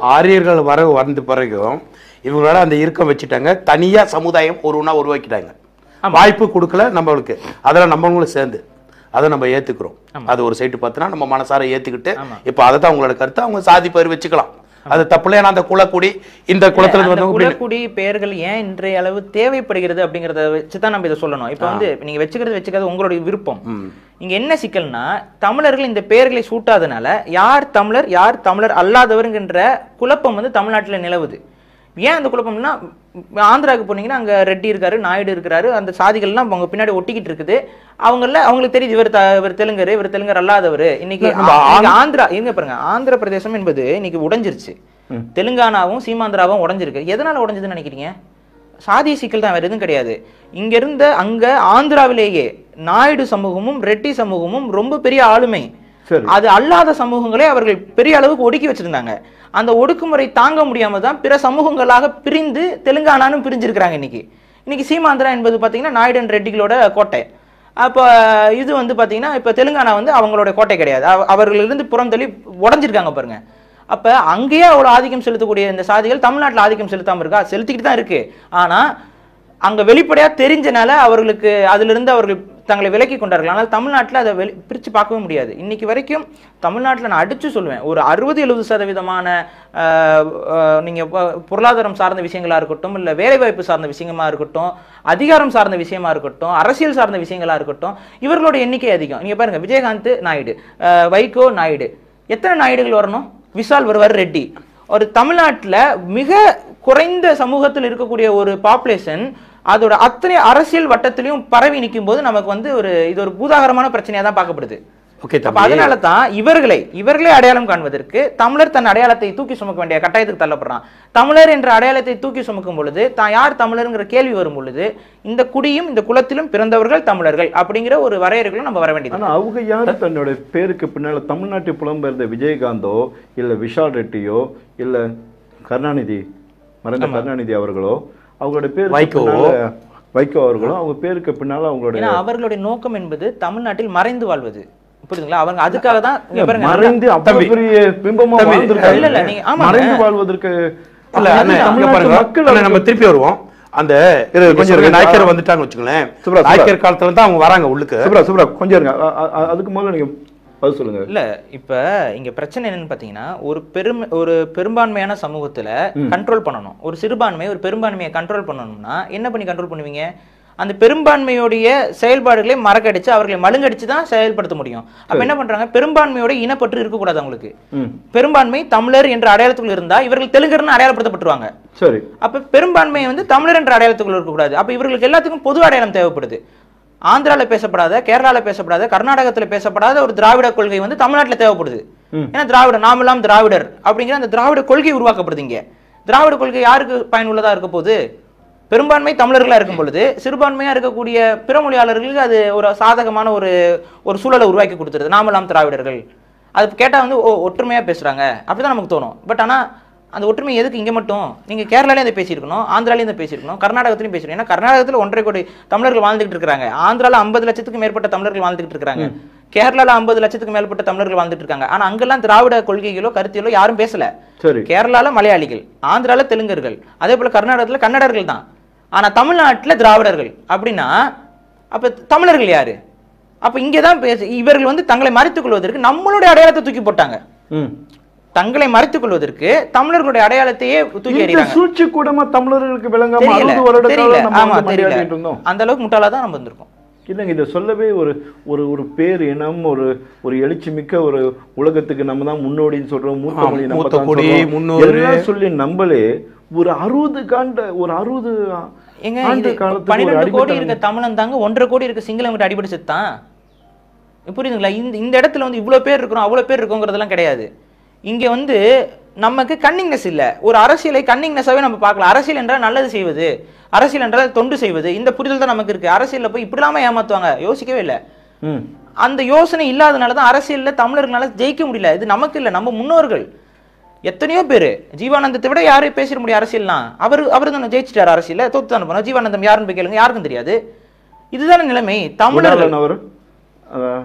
ஆரியர்கள் வர வந்த பிறகும் இவங்களால அந்த இறுக்கம் வச்சுட்டாங்க தனியா சமுதாயம் ஒரு ஒன்றா உருவாக்கிட்டாங்க வாய்ப்பு கொடுக்கல நம்மளுக்கு அதெல்லாம் நம்மளும் சேர்ந்து அதை நம்ம ஏத்துக்கிறோம் அது ஒரு சைட்டு பார்த்தோன்னா நம்ம மனசார ஏத்துக்கிட்டு இப்போ அதை தான் உங்களோட கருத்து அவங்க சாதி பேர் வச்சுக்கலாம் அது தப்புல ஏன்னா அந்த குலக்குடி இந்த குலத்துல இருந்து அந்த வந்தவங்க அப்படின்னு- குலக்குடி பெயர்கள் ஏன் இன்றைய அளவு தேவைப்படுகிறது அப்படிங்கறத வச்சு தான் நம்ம இதை சொல்லணும் இப்போ வந்து நீங்க வச்சுக்கிறது வச்சுக்கிறது உங்களுடைய விருப்பம் இங்க என்ன சிக்கல்னா தமிழர்கள் இந்த பெயர்களை சூட்டாதனால யார் தமிழர் யார் தமிழர் அல்லாதவருங்கின்ற குழப்பம் வந்து தமிழ்நாட்டுல நிலவுது ஏன் அந்த குழப்பம்னா ஆந்திராவுக்கு போனீங்கன்னா அங்க ரெட்டி இருக்காரு நாயுடு இருக்கிறாரு அந்த சாதிகள்லாம் அவங்க பின்னாடி ஒட்டிக்கிட்டு இருக்குது அவங்கள அவங்களுக்கு தெரியுது இவர் த- இவர் தெலுங்கரு இவர் தெலுங்கர் அல்லாதவர் இன்னைக்கு நம்ம ஆ- இன்னைக்கு ஆந்திரா இருங்க பாருங்க ஆந்திர பிரதேசம் என்பது இன்னைக்கு உடைஞ்சிருச்சு தெலுங்கானாவும் சீமாந்திராவும் உடைஞ்சிருக்கு எதனால உடைஞ்சதுன்னு நினைக்கிறீங்க சாதிய சிக்கல் தான் வேற எதுவும் கிடையாது இங்க இருந்த அங்க ஆந்திராவிலேயே நாயுடு சமூகமும் ரெட்டி சமூகமும் ரொம்ப பெரிய ஆளுமை சரி. அது அல்லாத சமூகங்களை அவர்கள் பெரிய அளவுக்கு ஒடுக்கி வச்சிருந்தாங்க அந்த ஒடுக்குமுறை தாங்க முடியாம தான் பிற சமூகங்களாக பிரிந்து தெலுங்கானானும் பிரிஞ்சிருக்கிறாங்க இன்னைக்கு இன்னைக்கு சீமாந்திரா என்பது பாத்தீங்கன்னா நாயுடு and ரெட்டிகளோட கோட்டை அப்போ இது வந்து பாத்தீங்கன்னா இப்போ தெலுங்கானா வந்து அவங்களோட கோட்டை கிடையாது அவ- அவர்களிருந்து புறம் தள்ளி உடஞ்சிருக்காங்க பாருங்க அப்ப அங்கேயே அவ்வளவு ஆதிக்கம் செலுத்தக்கூடிய இந்த சாதிகள் தமிழ்நாட்டுல ஆதிக்கம் செலுத்தாம இருக்கா செலுத்திக்கிட்டு தான் இருக்கு ஆனா அங்க வெளிப்படையா தெரிஞ்சனால அவர்களுக்கு அதிலிருந்து அவர்கள் தங்களை விலக்கி கொண்டார்கள் ஆனால் தமிழ்நாட்டுல அதை வெளி பிரிச்சு பார்க்கவே முடியாது இன்னைக்கு வரைக்கும் தமிழ்நாட்டுல நான் அடிச்சு சொல்லுவேன் ஒரு அறுபது எழுபது சதவீதமான ஆஹ், ஆஹ், நீங்க பொ- பொருளாதாரம் சார்ந்த விஷயங்களா இருக்கட்டும் இல்ல வேலைவாய்ப்பு சார்ந்த விஷயமா இருக்கட்டும் அதிகாரம் சார்ந்த விஷயமா இருக்கட்டும் அரசியல் சார்ந்த விஷயங்களா இருக்கட்டும் இவர்களோட எண்ணிக்கை அதிகம் நீங்க பாருங்க விஜயகாந்த் நாயுடு ஆஹ், வைகோ நாயுடு எத்தனை நாயுடுகள் வரணும் விஷால் வருவார் ரெட்டி ஒரு தமிழ்நாட்டுல மிக குறைந்த சமூகத்தில் இருக்கக்கூடிய ஒரு பாப்புலேஷன் அதோட அத்தனை அரசியல் வட்டத்திலையும் பரவி நிற்கும் போது நமக்கு வந்து ஒரு இது ஒரு பூதாகரமான பிரச்சனையா தான் பார்க்கப்படுது ஓகே அப்ப தம்பி அதனால தான் இவர்களை இவர்களே அடையாளம் காண்பதற்கு தமிழர் தன் அடையாளத்தை தூக்கி சுமக்க வேண்டிய கட்டாயத்துக்கு தள்ளப்படுறான் தமிழர் என்ற அடையாளத்தை தூக்கி சுமக்கும் பொழுது தான் யார் தமிழருங்கிற கேள்வி வரும் பொழுது இந்த குடியும் இந்த குலத்திலும் பிறந்தவர்கள் தமிழர்கள் அப்படிங்கிற ஒரு வரையறைகளும் நம்ம வர வேண்டியது ஆனா அவங்க யாரு தன்னோட பேருக்கு பின்னால தமிழ்நாட்டு புலம்பெயர்ந்த விஜயகாந்தோ இல்ல விஷால் ரெட்டியோ இல்ல கருணாநிதி மறைந்த கருணாநிதி அவர்களோ அவங்களோட பேருக்கு வைகோவோ. பின்னால வைகோ அவர்களோ அவங்க பேருக்கு பின்னால அவங்களோட ஏன்னா அவர்களுடைய நோக்கம் என்பது தமிழ்நாட்டில் மறைந்து வாழ்வது புரியுதுங்களா அவங்க அதுக்காக தான் இங்க பாருங்க, மறைந்து அவ்வளவு தம்பி. பெரிய பிம்பமா தம்பி, வாழ்ந்திருக்காங்க. இல்ல, இல்ல, நீங்க- ஆமாங்க. மறைந்து வாழ்வதற்கு இல்ல அது அண்ணே, இங்க தமிழ்நாட்டு பாருங்க மக்கள் அண்ணே, நம்ம அவருக்கு- திருப்பி வருவோம் அந்த இரு, கொஞ்சம் கொஞ்சம் இரு. நாயக்கர் வந்துட்டான்னு வச்சுங்களேன் சுப்ரா, சுப்ரா. நாயக்கர் காலத்துல தான் அவங்க வராங்க உள்ளுக்கு சுப்ரா சுப்ரா கொஞ்சம் இருங்க அ- அ- அ- அதுக்கு முதல்ல நீங்க பதில் சொல்லுங்க இல்ல இப்ப இங்க பிரச்சனை என்னன்னு பாத்தீங்கன்னா ஒரு பெரும் ஒரு பெரும்பான்மையான சமூகத்துல கண்ட்ரோல் பண்ணணும் ஒரு சிறுபான்மை ஒரு பெரும்பான்மையை கண்ட்ரோல் பண்ணணும்னா என்ன பண்ணி கண்ட்ரோல் பண்ணுவீங்க அந்த பெரும்பான்மையுடைய செயல்பாடுகளை மறக்கடிச்சு அவர்களை மழுங்கடிச்சு தான் செயல்படுத்த முடியும் அப்ப என்ன பண்றாங்க பெரும்பான்மையோட இனப்பற்று இருக்கக்கூடாது அவங்களுக்கு ம் பெரும்பான்மை தமிழர் என்ற அடையாளத்துக்குள் இருந்தா இவர்கள் தெலுங்கர்னு அடையாளப்படுத்தப்பட்டுருவாங்க சரி அப்ப பெரும்பான்மை வந்து தமிழர் என்ற அடையாளத்துக்குள்ள இருக்கக்கூடாது அப்ப இவர்களுக்கு எல்லாத்துக்கும் பொது அடையாளம் தேவைப்படுது ஆந்திரால பேசப்படாத கேரளால பேசப்படாத கர்நாடகத்துல பேசப்படாத ஒரு திராவிட கொள்கை வந்து தமிழ்நாட்டுல தேவைப்படுது ம். ஏன்னா திராவிட நாமெல்லாம் திராவிடர் அப்படிங்கிற அந்த திராவிட கொள்கை உருவாக்கப்படுது இங்க திராவிட கொள்கை யாருக்கு பயனுள்ளதா இருக்க போகுது பெரும்பான்மை தமிழர்களா இருக்கும் பொழுது சிறுபான்மையா இருக்கக்கூடிய பிற மொழியாளர்களுக்கு அது ஒரு சாதகமான ஒரு ஒரு சூழலை உருவாக்கி கொடுத்துருது நாமெல்லாம் திராவிடர்கள் அது கேட்டா வந்து ஓ ஒற்றுமையா பேசுறாங்க அப்படிதான் நமக்கு தோணும் பட் ஆனா அந்த ஒற்றுமை எதுக்கு இங்க மட்டும் நீங்க கேரளாலையும் இதை பேசியிருக்கணும் ஆந்திராலையும் இதை பேசியிருக்கணும் கர்நாடகத்திலையும் பேசிருக்கணும் ஏன்னா கர்நாடகத்துல ஒன்றரை கோடி தமிழர்கள் வாழ்ந்துகிட்டு இருக்காங்க ஆந்திரால ஐம்பது லட்சத்துக்கு மேற்பட்ட தமிழர்கள் வாழ்ந்துகிட்டு இருக்காங்க கேரளால ஐம்பது லட்சத்துக்கு மேற்பட்ட தமிழர்கள் வாழ்ந்துட்டு இருக்காங்க ஆனா அங்கெல்லாம் திராவிட கொள்கைகளோ கருத்தியலோ யாரும் பேசல சரி கேரளால மலையாளிகள் ஆந்திரால தெலுங்கர்கள் அதே போல கர்நாடகத்துல கன்னடர்கள் தான் ஆனா தமிழ்நாட்டுல திராவிடர்கள் அப்படின்னா அப்ப தமிழர்கள் யாரு அப்ப இங்கதான் பேச இவர்கள் வந்து தங்களை மறைத்துக் கொள்வதற்கு நம்மளுடைய அடையாளத்தை தூக்கி போட்டாங்க ம் தங்களை மறைத்துக் கொள்வதற்கு தமிழர்களுடைய அடையாளத்தையே தூக்கி இந்த எறிகிறாங்க சூழ்ச்சி கூடமா தமிழர்களுக்கு விளங்காம தெரியல அறுபது வருட தெரியல காலம் நம்ம ஆமா வந்து தெரியல மண்டையாடிட்டு இருந்தோம் அந்த அளவுக்கு முட்டாளா தான் நம்ம வந்திருக்கோம் இல்லைங்க இதை சொல்லவே ஒரு ஒரு ஒரு பேர் இனம் ஒரு ஒரு எழுச்சி மிக்க ஒரு உலகத்துக்கு நம்ம தான் முன்னோடின்னு சொல்றோம் மூத்த ஆ, மொழி நம்ம மூத்த தான் குடி, சொல்றோம். முன்னோரு. எல்லாம் சொல்லி நம்மளே ஒரு அறுபது காண்ட ஒரு அறுபது எங்க ஆண்டு இது காலத்துக்கு ஒரு பன்னிரெண்டு கோடி இருக்க அடிமைத்தனம். தமிழன் தாங்க ஒன்றரை கோடி இருக்க சிங்களம் கிட்ட அடிபட்டு செத்தான் புரியுதுங்களா இந்த இந்த இடத்துல வந்து இவ்வளவு பேர் இருக்கிறோம் அவ்வளவு பேர் இருக்கோங்கிறதெல்லாம் கிடையாது இங்க வந்து நமக்கு கன்னிங்னஸ் இல்ல ஒரு அரசியலை கன்னிங்னஸாவே நம்ம பார்க்கலாம் அரசியல் என்றால் நல்லது செய்வது அரசியல் என்றால் தொண்டு செய்வது இந்த புரிதல் தான் நமக்கு இருக்கு அரசியல்ல போய் இப்படிலாம ஏமாத்துவாங்க யோசிக்கவே இல்லை ம் அந்த யோசனை இல்லாதனால தான் அரசியல்ல தமிழர்களால ஜெயிக்க முடியல இது நமக்கு இல்ல நம்ம முன்னோர்கள் எத்தனையோ பேர் ஜீவானந்தத்தை விட யாரும் பேசிட முடியும் அரசியல்லாம் அவர் அவர் தானே ஜெயிச்சிட்டாரு அரசியல்ல தோத்து தானே போனோம் ஜீவானந்தம் யாருன்னு போய் கேளுங்க யாருக்கும் தெரியாது இதுதானே நிலைமை தமிழர்கள் குணாளன் அவர் அஹ்,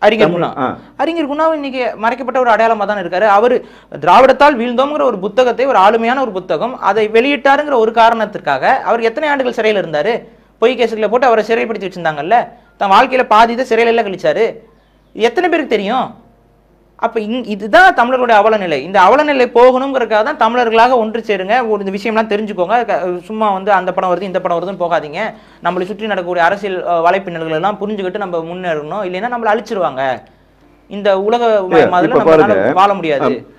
அறிஞர் தமிழ், குணா ஆ. அறிஞர் குணா இன்னைக்கு மறைக்கப்பட்ட ஒரு அடையாளமா தான் இருக்காரு அவர் திராவிடத்தால் வீழ்ந்தோங்கிற ஒரு புத்தகத்தை ஒரு ஆளுமையான ஒரு புத்தகம் அதை வெளியிட்டாருங்கிற ஒரு காரணத்திற்காக அவர் எத்தனை ஆண்டுகள் சிறையில் இருந்தாரு பொய் கேசுகளை போட்டு அவரை சிறைப்படுத்தி வச்சிருந்தாங்கல்ல தன் வாழ்க்கையில பாதி இதை சிறையில எல்லாம் கழிச்சாரு இது எத்தனை பேருக்கு தெரியும் அப்ப இங் இதுதான் தமிழர்களுடைய அவலநிலை இந்த அவலநிலை போகணுங்கிறதுக்காக தான் தமிழர்களாக ஒன்று சேருங்க ஒரு இந்த விஷயம்லாம் தெரிஞ்சுக்கோங்க க- சும்மா வந்து அந்த படம் வருது இந்த படம் வருதுன்னு போகாதீங்க நம்மளை சுற்றி நடக்கக்கூடிய அரசியல் அஹ், வலைப்பின்னல்கள் எல்லாம் புரிஞ்சுக்கிட்டு நம்ம முன்னேறணும் இல்லைன்னா நம்மளை அழிச்சிருவாங்க இந்த உலக இப்ப மாதிரில பாருங்க நம்மளால வாழ முடியாது அஹ்,